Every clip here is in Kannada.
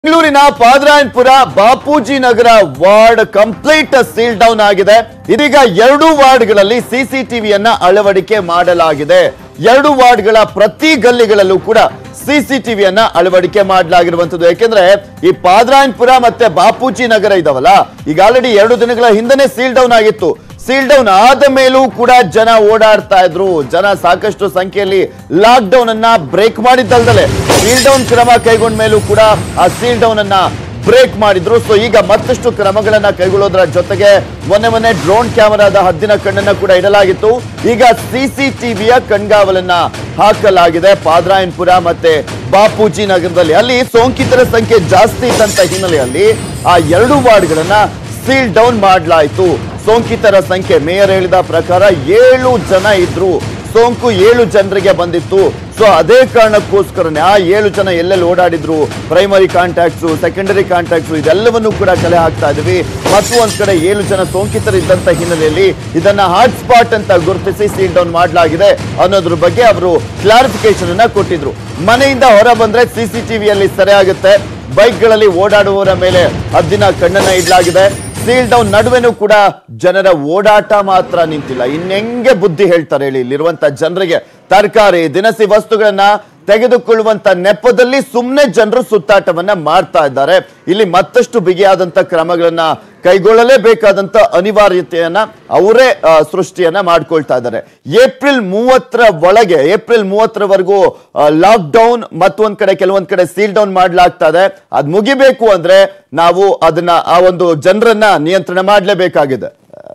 ಬೆಂಗಳೂರಿನ Padarayanapura Bapuji Nagar ward complete seal down ಆಗಿದೆ ಇದೀಗ ಎರಡು ವಾರ್ಡ್ಗಳಲ್ಲಿ ಸಿಸಿಟಿವಿಯನ್ನ ಅಳವಡಿಕೆ ಮಾಡಲಾಗಿದೆ ಎರಡು ವಾರ್ಡ್ಗಳ ಪ್ರತಿ ಗಲ್ಲಿಗಳಲ್ಲೂ ಕೂಡ ಸಿಸಿಟಿವಿಯನ್ನ ಅಳವಡಿಕೆ ಮಾಡಲಾಗಿರುವಂತದ್ದು ಯಾಕೆಂದ್ರೆ ಈ ಪಾದರಾಯನ್ಪುರ ಮತ್ತೆ ಬಾಪೂಜಿ ನಗರ ಇದಾವಲ್ಲ ಈಗ ಆಲ್ರೆಡಿ ಎರಡು ದಿನಗಳ ಹಿಂದೆನೆ ಸೀಲ್ ಡೌನ್ ಆಗಿತ್ತು ಸೀಲ್ ಡೌನ್ ಆದ ಮೇಲೂ ಕೂಡ ಜನ ಓಡಾಡ್ತಾ ಇದ್ರು ಜನ ಸಾಕಷ್ಟು ಸಂಖ್ಯೆಯಲ್ಲಿ ಲಾಕ್ ಡೌನ್ ಅನ್ನ ಬ್ರೇಕ್ ಮಾಡಿದ್ದಲ್ದಲೆ ಸೀಲ್ ಡೌನ್ ಕ್ರಮ ಕೈಗೊಂಡ ಮೇಲೂ ಕೂಡ ಆ ಸೀಲ್ ಡೌನ್ ಅನ್ನ ಬ್ರೇಕ್ ಮಾಡಿದ್ರು ಸೊ ಈಗ ಮತ್ತಷ್ಟು ಕ್ರಮಗಳನ್ನ ಕೈಗೊಳ್ಳೋದ್ರ ಜೊತೆಗೆ ಮೊನ್ನೆ ಮೊನ್ನೆ ಡ್ರೋನ್ ಕ್ಯಾಮೆರಾದ ಹದ್ದಿನ ಕಣ್ಣನ್ನ ಕೂಡ ಇಡಲಾಗಿತ್ತು ಈಗ ಸಿಸಿಟಿವಿಯ ಕಣ್ಗಾವಲನ್ನ ಹಾಕಲಾಗಿದೆ ಪಾದರಾಯನ್ಪುರ ಮತ್ತೆ ಬಾಪೂಜಿ ನಗರದಲ್ಲಿ ಅಲ್ಲಿ ಸೋಂಕಿತರ ಸಂಖ್ಯೆ ಜಾಸ್ತಿ ಇದ್ದಂತ ಹಿನ್ನೆಲೆಯಲ್ಲಿ ಆ ಎರಡು ವಾರ್ಡ್ಗಳನ್ನ ಸೀಲ್ ಡೌನ್ ಮಾಡಲಾಯಿತು ಸೋಂಕಿತರ ಸಂಖ್ಯೆ ಮೇಯರ್ ಹೇಳಿದ ಪ್ರಕಾರ ಏಳು ಜನ ಇದ್ರು ಸೋಂಕು ಏಳು ಜನರಿಗೆ ಬಂದಿತ್ತು ಸೊ ಅದೇ ಕಾರಣಕ್ಕೋಸ್ಕರನೇ ಆ ಏಳು ಜನ ಎಲ್ಲೆಲ್ಲಿ ಓಡಾಡಿದ್ರು ಪ್ರೈಮರಿ ಕಾಂಟ್ಯಾಕ್ಟ್ಸು ಸೆಕೆಂಡರಿ ಕಾಂಟ್ಯಾಕ್ಟ್ಸು ಇದೆಲ್ಲವನ್ನು ಕೂಡ ಕಲೆ ಹಾಕ್ತಾ ಇದೀವಿ ಮತ್ತು ಒಂದ್ ಕಡೆ ಏಳು ಜನ ಸೋಂಕಿತರಿದ್ದಂತ ಹಿನ್ನೆಲೆಯಲ್ಲಿ ಇದನ್ನ ಹಾಟ್ ಸ್ಪಾಟ್ ಅಂತ ಗುರುತಿಸಿ ಸೀಲ್ ಡೌನ್ ಮಾಡಲಾಗಿದೆ ಅನ್ನೋದ್ರ ಬಗ್ಗೆ ಅವರು ಕ್ಲಾರಿಫಿಕೇಶನ್ ಅನ್ನ ಕೊಟ್ಟಿದ್ರು ಮನೆಯಿಂದ ಹೊರ ಬಂದ್ರೆ ಸಿಸಿಟಿವಿಯಲ್ಲಿ ಸೆರೆ ಆಗುತ್ತೆ ಬೈಕ್ಗಳಲ್ಲಿ ಓಡಾಡುವವರ ಮೇಲೆ ಹದ್ದಿನ ಕಣ್ಣನ್ನ ಇಡಲಾಗಿದೆ ಸೀಲ್ ಡೌನ್ ನಡುವೆನೂ ಕೂಡ ಜನರ ಓಡಾಟ ಮಾತ್ರ ನಿಂತಿಲ್ಲ ಇನ್ನೆಂಗೆ ಬುದ್ಧಿ ಹೇಳ್ತಾರೆ ಹೇಳಿ ಇಲ್ಲಿರುವಂತ ಜನರಿಗೆ ತರಕಾರಿ ದಿನಸಿ ವಸ್ತುಗಳನ್ನ ತೆಗೆದುಕೊಳ್ಳುವಂತ ನೆಪದಲ್ಲಿ ಸುಮ್ಮನೆ ಜನರು ಸುತ್ತಾಟವನ್ನ ಮಾಡ್ತಾ ಇದ್ದಾರೆ ಇಲ್ಲಿ ಮತ್ತಷ್ಟು ಬಿಗಿಯಾದಂತ ಕ್ರಮಗಳನ್ನ ಕೈಗೊಳ್ಳಲೇಬೇಕಾದಂತ ಅನಿವಾರ್ಯತೆಯನ್ನ ಅವರೇ ಆ, ಸೃಷ್ಟಿಯನ್ನ ಮಾಡ್ಕೊಳ್ತಾ ಇದ್ದಾರೆ ಏಪ್ರಿಲ್ ಮೂವತ್ತರ ಒಳಗೆ ಏಪ್ರಿಲ್ ಮೂವತ್ತರವರೆಗೂ ಲಾಕ್ ಡೌನ್ ಮತ್ತೊಂದ್ ಕಡೆ ಕೆಲವೊಂದ್ ಕಡೆ ಸೀಲ್ ಡೌನ್ ಮಾಡ್ಲಾಗ್ತಾ ಇದೆ ಅದ್ ಮುಗಿಬೇಕು ಅಂದ್ರೆ ನಾವು ಅದನ್ನ ಆ ಒಂದು ಜನರನ್ನ ನಿಯಂತ್ರಣ ಮಾಡಲೇಬೇಕಾಗಿದೆ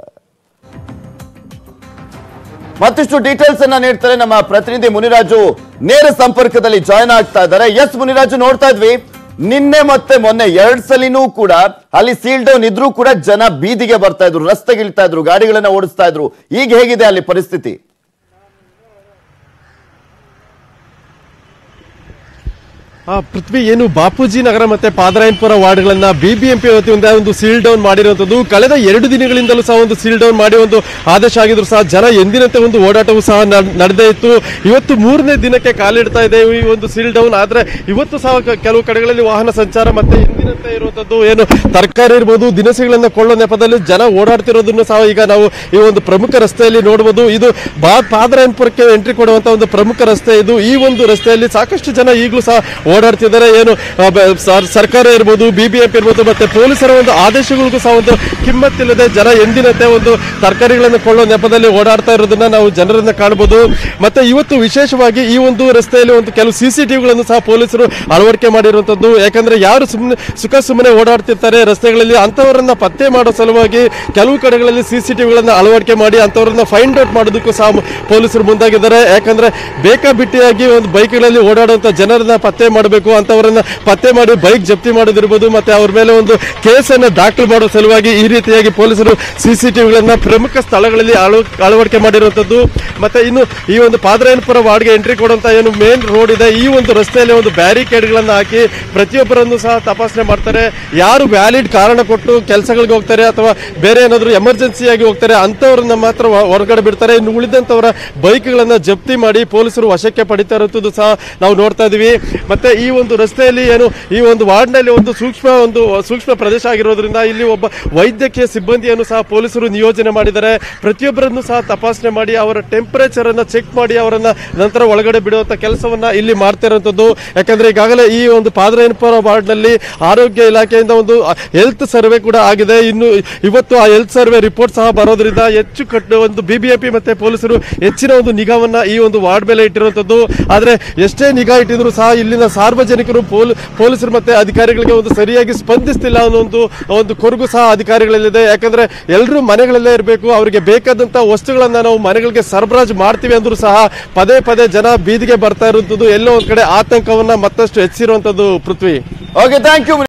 ಮತ್ತಷ್ಟು ಡೀಟೇಲ್ಸ್ ಅನ್ನ ನೀಡ್ತಾರೆ ನಮ್ಮ ಪ್ರತಿನಿಧಿ ಮುನಿರಾಜು ನೇರ ಸಂಪರ್ಕದಲ್ಲಿ ಜಾಯ್ನ್ ಆಗ್ತಾ ಇದ್ದಾರೆ ಎಸ್ ಮುನಿರಾಜು ನೋಡ್ತಾ ಇದ್ವಿ ನಿನ್ನೆ ಮತ್ತೆ ಮೊನ್ನೆ ಎರಡ್ ಸಲಿನೂ ಕೂಡ ಅಲ್ಲಿ ಸೀಲ್ ಡೌನ್ ಇದ್ರೂ ಕೂಡ ಜನ ಬೀದಿಗೆ ಬರ್ತಾ ಇದ್ರು ರಸ್ತೆಗಿಳ್ತಾ ಇದ್ರು ಗಾಡಿಗಳನ್ನ ಓಡಿಸ್ತಾ ಇದ್ರು ಈಗ ಹೇಗಿದೆ ಅಲ್ಲಿ ಪರಿಸ್ಥಿತಿ ಆ ಪೃಥ್ವಿ ಏನು ಬಾಪೂಜಿ ನಗರ ಮತ್ತೆ ಪಾದರಾಯನ್ಪುರ ವಾರ್ಡ್ಗಳನ್ನ ಬಿಬಿಎಂಪಿ ವತಿಯಿಂದ ಒಂದು ಸೀಲ್ ಡೌನ್ ಮಾಡಿರುವಂತದ್ದು ಕಳೆದ ಎರಡು ದಿನಗಳಿಂದಲೂ ಸಹ ಒಂದು ಸೀಲ್ ಡೌನ್ ಮಾಡಿ ಒಂದು ಆದೇಶ ಆಗಿದ್ರು ಸಹ ಜನ ಎಂದಿನಂತೆ ಒಂದು ಓಡಾಟವೂ ಸಹ ನಡ್- ನಡೆದೇ ಇತ್ತು ಇವತ್ತು ಮೂರನೇ ದಿನಕ್ಕೆ ಕಾಲಿಡ್ತಾ ಇದೆ ಈ ಒಂದು ಸೀಲ್ ಡೌನ್ ಆದ್ರೆ ಇವತ್ತು ಸಹ ಕ- ಕೆಲವು ಕಡೆಗಳಲ್ಲಿ ವಾಹನ ಸಂಚಾರ ಮತ್ತೆ ಎಂದಿನಂತೆ ಇರುವಂತದ್ದು ಏನು ತರಕಾರಿ ಇರ್ಬೋದು ದಿನಸಿಗಳನ್ನ ಕೊಳ್ಳೋ ನೆಪದಲ್ಲಿ ಜನ ಓಡಾಡ್ತಿರೋದನ್ನು ಸಹ ಈಗ ನಾವು ಈ ಒಂದು ಪ್ರಮುಖ ರಸ್ತೆಯಲ್ಲಿ ನೋಡಬಹುದು ಇದು ಬಾ ಪಾದರಾಯನ್ಪುರಕ್ಕೆ ಎಂಟ್ರಿ ಕೊಡುವಂತ ಒಂದು ಪ್ರಮುಖ ರಸ್ತೆ ಇದು ಈ ಒಂದು ರಸ್ತೆಯಲ್ಲಿ ಸಾಕಷ್ಟು ಜನ ಈಗಲೂ ಸಹ ಓಡಾಡ್ತಿದ್ದಾರೆ ಏನು ಆ, ಬ- ಸರ್- ಸರ್ಕಾರ ಇರ್ಬೋದು ಬಿಬಿಎಂಪಿ ಇರ್ಬೋದು ಮತ್ತೆ ಪೊಲೀಸರ ಒಂದು ಆದೇಶಗಳಿಗೂ ಸಹ ಒಂದು ಕಿಮ್ಮತ್ತಿಲ್ಲದೆ ಜನ ಎಂದಿನಂತೆ ಒಂದು ತರಕಾರಿಗಳನ್ನು ಕೊಳ್ಳೋ ನೆಪದಲ್ಲಿ ಓಡಾಡ್ತಾ ಇರೋದನ್ನ ನಾವು ಜನರನ್ನ ಕಾಣಬಹುದು ಮತ್ತೆ ಇವತ್ತು ವಿಶೇಷವಾಗಿ ಈ ಒಂದು ರಸ್ತೆಯಲ್ಲಿ ಒಂದು ಕೆಲವು ಸಿಸಿಟಿವಿಗಳನ್ನು ಸಹ ಪೊಲೀಸರು ಅಳವಡಿಕೆ ಮಾಡಿರುವಂತದ್ದು ಯಾಕಂದ್ರೆ ಯಾರು ಸುಮ್ಮನೆ ಸುಖ ಸುಮ್ಮನೆ ಓಡಾಡ್ತಿರ್ತಾರೆ ರಸ್ತೆಗಳಲ್ಲಿ ಅಂತವರನ್ನ ಪತ್ತೆ ಮಾಡೋ ಸಲುವಾಗಿ ಕೆಲವು ಕಡೆಗಳಲ್ಲಿ ಸಿಸಿಟಿವಿಗಳನ್ನ ಅಳವಡಿಕೆ ಮಾಡಿ ಅಂತವರನ್ನ ಫೈಂಡ್ ಔಟ್ ಮಾಡೋದಕ್ಕೂ ಸಹ ಮ- ಪೊಲೀಸರು ಮುಂದಾಗಿದ್ದಾರೆ ಯಾಕಂದ್ರೆ ಬೇಕಾಬಿಟ್ಟಿಯಾಗಿ ಒಂದು ಬೈಕ್ಗಳಲ್ಲಿ ಓಡಾಡುವಂತ ಜನರನ್ನ ಪತ್ತೆ ಮಾಡಬೇಕು ಅಂತವರನ್ನ ಪತ್ತೆ ಮಾಡಿ ಬೈಕ್ ಜಪ್ತಿ ಮಾಡೋದಿರ್ಬೋದು ಮತ್ತೆ ಅವ್ರ ಮೇಲೆ ಒಂದು ಕೇಸನ್ನ ದಾಖಲು ಮಾಡೋ ಸಲುವಾಗಿ ಈ ರೀತಿಯಾಗಿ ಪೊಲೀಸರು ಸಿಸಿಟಿವಿಗಳನ್ನ ಪ್ರಮುಖ ಸ್ಥಳಗಳಲ್ಲಿ ಅಳವ ಅಳವಡಿಕೆ ಮಾಡಿರುವಂತದ್ದು ಮತ್ತೆ ಇನ್ನು ಈ ಒಂದು ಪಾದರಾಯನಪುರ ವಾರ್ಡ್ಗೆ ಎಂಟ್ರಿ ಕೊಡುವಂತ ಏನು ಮೇನ್ ರೋಡ್ ಇದೆ ಈ ಒಂದು ರಸ್ತೆಯಲ್ಲಿ ಒಂದು ಬ್ಯಾರಿಕೇಡ್ಗಳನ್ನ ಹಾಕಿ ಪ್ರತಿಯೊಬ್ಬರನ್ನು ಸಹ ತಪಾಸಣೆ ಮಾಡ್ತಾರೆ ಯಾರು ವ್ಯಾಲಿಡ್ ಕಾರಣ ಕೊಟ್ಟು ಕೆಲಸಗಳಿಗೆ ಹೋಗ್ತಾರೆ ಅಥವಾ ಬೇರೆ ಏನಾದ್ರು ಎಮರ್ಜೆನ್ಸಿ ಆಗಿ ಹೋಗ್ತಾರೆ ಅಂತವ್ರನ್ನ ಮಾತ್ರ ಹೊ- ಹೊರಗಡೆ ಬಿಡ್ತಾರೆ ಇನ್ನು ಉಳಿದಂತವರ ಬೈಕ್ಗಳನ್ನ ಜಪ್ತಿ ಮಾಡಿ ಪೊಲೀಸರು ವಶಕ್ಕೆ ಪಡಿತಾ ಇರುತ್ತದೆ ಸಹ ನಾವು ನೋಡ್ತಾ ಇದೀವಿ ಮತ್ತೆ ಈ ಒಂದು ರಸ್ತೆಯಲ್ಲಿ ಏನು ಈ ಒಂದು ವಾರ್ಡ್ನಲ್ಲಿ ಒಂದು ಸೂಕ್ಷ್ಮ ಒಂದು ಸೂಕ್ಷ್ಮ ಪ್ರದೇಶ ಆಗಿರೋದ್ರಿಂದ ಇಲ್ಲಿ ಒಬ್ಬ ವೈದ್ಯಕೀಯ ಸಿಬ್ಬಂದಿಯನ್ನು ಸಹ ಪೊಲೀಸರು ನಿಯೋಜನೆ ಮಾಡಿದ್ದಾರೆ ಪ್ರತಿಯೊಬ್ಬರನ್ನು ಸಹ ತಪಾಸಣೆ ಮಾಡಿ ಅವರ ಟೆಂಪರೇಚರ್ ಅನ್ನ ಚೆಕ್ ಮಾಡಿ ಅವರನ್ನ ನಂತರ ಒಳಗಡೆ ಬಿಡುವಂತ ಕೆಲಸವನ್ನ ಇಲ್ಲಿ ಮಾಡ್ತಾ ಇರುವಂತದ್ದು ಯಾಕಂದ್ರೆ ಈಗಾಗಲೇ ಈ ಒಂದು ಪಾದರಾಯನಪುರ ವಾರ್ಡ್ ನಲ್ಲಿ ಆರೋಗ್ಯ ಇಲಾಖೆಯಿಂದ ಒಂದು ಹೆಲ್ತ್ ಸರ್ವೆ ಕೂಡ ಆಗಿದೆ ಇನ್ನು ಇವತ್ತು ಆ ಹೆಲ್ತ್ ಸರ್ವೆ ರಿಪೋರ್ಟ್ ಸಹ ಬರೋದ್ರಿಂದ ಹೆಚ್ಚು ಕಟ್ಟು ಒಂದು ಬಿಬಿಎಂಪಿ ಮತ್ತೆ ಪೊಲೀಸರು ಹೆಚ್ಚಿನ ಒಂದು ನಿಗಾವನ್ನ ಈ ಒಂದು ವಾರ್ಡ್ ಮೇಲೆ ಇಟ್ಟಿರುವಂತದ್ದು ಆದ್ರೆ ಎಷ್ಟೇ ನಿಗಾ ಇಟ್ಟಿದ್ರು ಸಹ ಇಲ್ಲಿನ ಸಾರ್ವಜನಿಕರು ಪೊಲ್ ಪೊಲೀಸರು ಮತ್ತೆ ಅಧಿಕಾರಿಗಳಿಗೆ ಒಂದು ಸರಿಯಾಗಿ ಸ್ಪಂದಿಸ್ತಿಲ್ಲ ಅನ್ನೋ ಒಂದು ಒಂದು ಕೊರಗು ಸಹ ಅಧಿಕಾರಿಗಳಲ್ಲಿದೆ ಯಾಕಂದ್ರೆ ಎಲ್ಲರೂ ಮನೆಗಳಲ್ಲೇ ಇರಬೇಕು ಅವರಿಗೆ ಬೇಕಾದಂತ ವಸ್ತುಗಳನ್ನ ನಾವು ಮನೆಗಳಿಗೆ ಸರಬರಾಜು ಮಾಡ್ತೀವಿ ಅಂದ್ರೂ ಸಹ ಪದೇ ಪದೇ ಜನ ಬೀದಿಗೆ ಬರ್ತಾ ಇರುವಂತದ್ದು ಎಲ್ಲೋ ಒಂದ್ ಕಡೆ ಆತಂಕವನ್ನ ಮತ್ತಷ್ಟು ಹೆಚ್ಚಿರುವಂತದ್ದು ಪೃಥ್ವಿ ಓಕೆ ಥ್ಯಾಂಕ್ ಯು